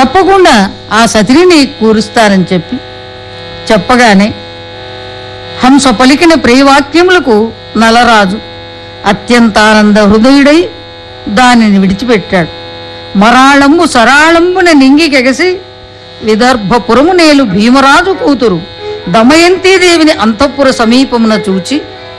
తప్పకుండా ఆ సతిని కూరుస్తానని చెప్పి చెప్పగానే హంస పలికిన ప్రియవాక్యములకు నలరాజు అత్యంతానంద హృదయుడై దానిని విడిచిపెట్టాడు మరాళంబు సరాళంబున నింగికెగసి విదర్భపురము నేలు భీమరాజు కూతురు దమయంతీదేవిని అంతఃపుర సమీపమున చూచి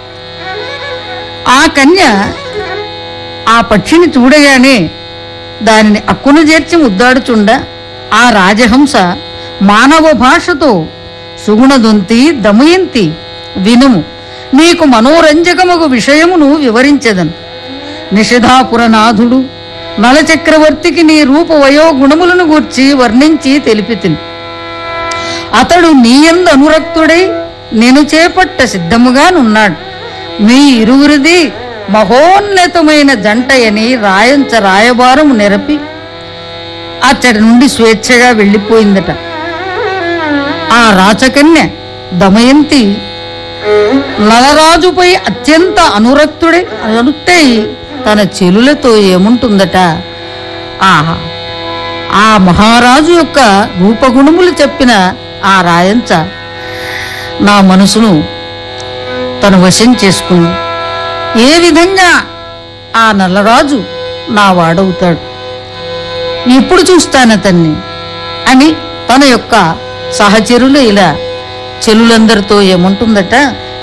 ఆ కన్య ఆ పక్షిని చూడగానే దానిని అక్కున చేర్చి ముద్దాడుచుండ ఆ రాజహంస మానవ భాషతో సుగుణదొంతి దమయంతి వినుము నీకు మనోరంజకమగు విషయమును వివరించెదను నిషిధాపురనాథుడు నలచక్రవర్తికి నీ రూప వయో గుణములను గూర్చి వర్ణించి తెలిపితిని అతడు నీయందు అనురక్తుడై నేను చేపట్ట సిద్ధముగానున్నాడు మీ ఇరువురిది మహోన్నతమైన జంటయని రాయంచ రాయబారము నెరపి అచ్చడి నుండి స్వేచ్ఛగా వెళ్ళిపోయిందట ఆ రాచకన్య దమయంతి నలరాజుపై అత్యంత అనురక్తుడే అనుక్తై తన చెలులతో ఏముంటుందట ఆహా ఆ మహారాజు యొక్క రూపగుణములు చెప్పిన ఆ రాయంచ నా మనసును తను వశం చేసుకుంది ఏ విధంగా ఆ నల్లరాజు నా వాడవుతాడు ఇప్పుడు చూస్తానతన్ని అని తన యొక్క సహచరులు ఇలా చెల్లులందరితో ఏముంటుందట